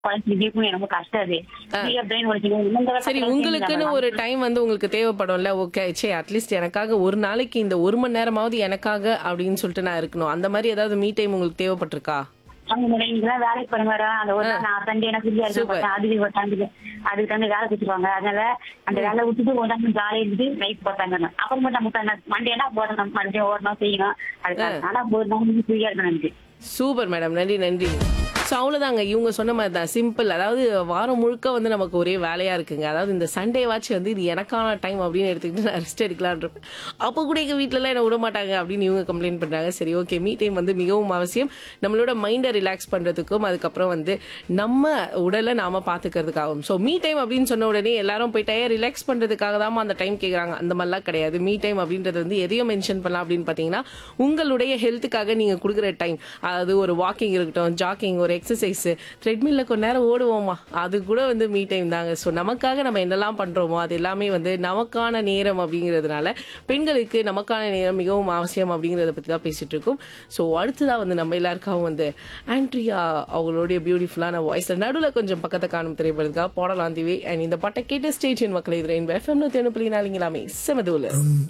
குழந்தைக்கும் எனக்கு கஷ்டம் அது ஃப்ரீயா பிரெயின் ஒழிச்சிக்கணும் இந்த சரி வருஷத்துல உங்களுக்குன்னு சேர்ந்துட்டாங்க. ஒரு டைம் வந்து உங்களுக்கு தேவைப்படும்ல ஓகே சே அட்லீஸ்ட் எனக்காக ஒரு நாளைக்கு இந்த ஒரு மணி நேரமாவது எனக்காக அப்படின்னு சொல்லிட்டு நான் இருக்கணும் அந்த மாதிரி ஏதாவது மீ டைம் உங்களுக்கு தேவைப்பட்டிருக்கா அவங்க மேடம் இன்னைக்குதான் வேலைக்கு போற மேடம் அந்த ஒரு நாள் நான் சண்டே எனக்கு ஃப்ரீயா Super. இருக்கேன் அதுக்கு ஒரு தம்பி அதுக்கு தகுந்த வேலை கொடுத்துருவாங்க அதனால அந்த வேலை விட்டுட்டு ஒரு நாள் ஜாலியா இருந்துட்டு நைட் போட்டாங்க அப்புறமா நம்ம மண்டேனா போடணும் மண்டே ஓடணும் செய்யணும் அதுக்கு ஆனா ஒரு நாள் ஃப்ரீயா இருக்கணும் எனக்கு சூப்பர் மேடம் நன்றி நன்றி ஸோ அவ்வளோதாங்க இவங்க சொன்ன மாதிரி தான் சிம்பிள் அதாவது வாரம் முழுக்க வந்து நமக்கு ஒரே வேலையாக இருக்குங்க அதாவது இந்த சண்டே வாட்ச் வந்து இது எனக்கான டைம் அப்படின்னு எடுத்துக்கிட்டு நான் ரெஸ்ட் எடுக்கலான் இருப்பேன் அப்போ கூட எங்கள் வீட்டிலலாம் என்ன விட மாட்டாங்க அப்படின்னு இவங்க கம்ப்ளைண்ட் பண்ணுறாங்க சரி ஓகே மீ டைம் வந்து மிகவும் அவசியம் நம்மளோட மைண்டை ரிலாக்ஸ் பண்ணுறதுக்கும் அதுக்கப்புறம் வந்து நம்ம உடலை நாம பார்த்துக்கிறதுக்காகவும் ஸோ மீ டைம் அப்படின்னு சொன்ன உடனே எல்லாரும் போயிட்டே ரிலாக்ஸ் பண்ணுறதுக்காக தான் அந்த டைம் கேட்குறாங்க அந்த மாதிரிலாம் கிடையாது மீ டைம் அப்படின்றது வந்து எதையும் மென்ஷன் பண்ணலாம் அப்படின்னு பார்த்தீங்கன்னா உங்களுடைய ஹெல்த்துக்காக நீங்கள் கொடுக்குற டைம் அதாவது ஒரு வாக்கிங் இருக்கட்டும் ஜாக்கிங் ஒரு எக்ஸசைஸ் த்ரெட்மில்ல கொஞ்ச நேரம் ஓடுவோமா அது கூட வந்து மீ டைம் தாங்க ஸோ நமக்காக நம்ம என்னெல்லாம் பண்றோமோ அது எல்லாமே வந்து நமக்கான நேரம் அப்படிங்கிறதுனால பெண்களுக்கு நமக்கான நேரம் மிகவும் அவசியம் அப்படிங்கிறத பத்தி தான் பேசிட்டு இருக்கோம் ஸோ அடுத்ததா வந்து நம்ம எல்லாருக்காகவும் வந்து ஆண்ட்ரியா அவங்களுடைய பியூட்டிஃபுல்லான வாய்ஸ் நடுவில் கொஞ்சம் பக்கத்தை காணும் திரைப்படத்துக்காக போடலாம் திவி அண்ட் இந்த பட்டை கேட்டு ஸ்டேஷன் மக்களை இது எஃப்எம் நூற்றி அனுப்பலினாலிங்களாமே செமதூல